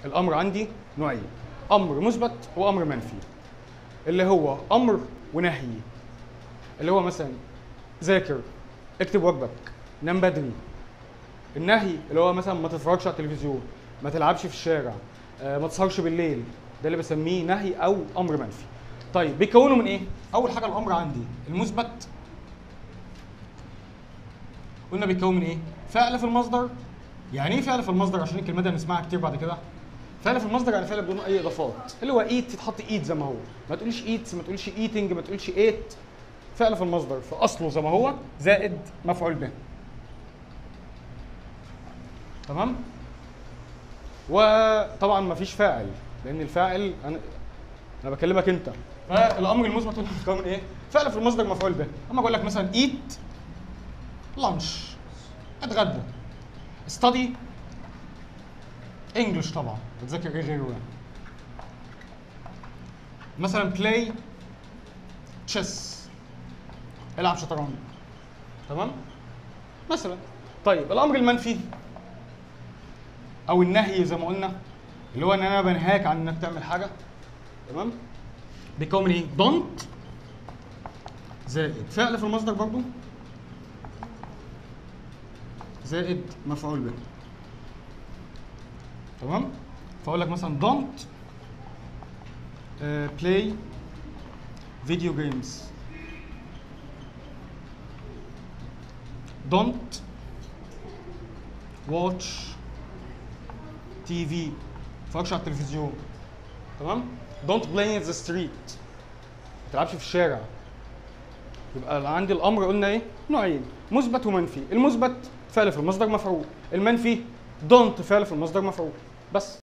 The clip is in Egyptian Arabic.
الامر عندي نوعين امر مثبت وامر منفي اللي هو امر ونهي اللي هو مثلا ذاكر اكتب واجبك نام بدري النهي اللي هو مثلا ما تتفرجش على التلفزيون ما تلعبش في الشارع آه، ما تسهرش بالليل ده اللي بسميه نهي او امر منفي طيب بيكونوا من ايه اول حاجه الامر عندي المثبت قلنا بيتكون من ايه فعل في المصدر يعني ايه فعل في المصدر عشان الكلمه دي هنسمعها كتير بعد كده فعل في المصدر يعني فعل بدون اي اضافات اللي هو ايت يتحط ايت زي ما هو ما تقولش ايتس ما تقولش ايتنج ما تقولش ايت فعل في المصدر في اصله زي ما هو زائد مفعول به تمام وطبعا ما فيش فاعل لان الفاعل انا انا بكلمك انت فالامر المثبت قلنا بيتكون من ايه فعل في المصدر مفعول به اما اقول لك مثلا ايت لانش اتغدى ستادي انجلش طبعا بتذاكر ايه غيره يعني مثلا بلاي تشيس العب شطرنج تمام مثلا طيب الامر المنفي او النهي زي ما قلنا اللي هو ان انا بنهاك عن انك تعمل حاجه تمام بيكون من ايه دونت زائد فعل في المصدر برضو زائد مفعول به تمام فاقول لك مثلا don't uh, play video games don't watch TV تتفرجش على التلفزيون تمام don't play in the street ما تلعبش في الشارع يبقى عندي الامر قلنا ايه نوعين مثبت ومنفي المثبت فعل في المصدر مفعول المنفي don't فعل في المصدر مفعول بس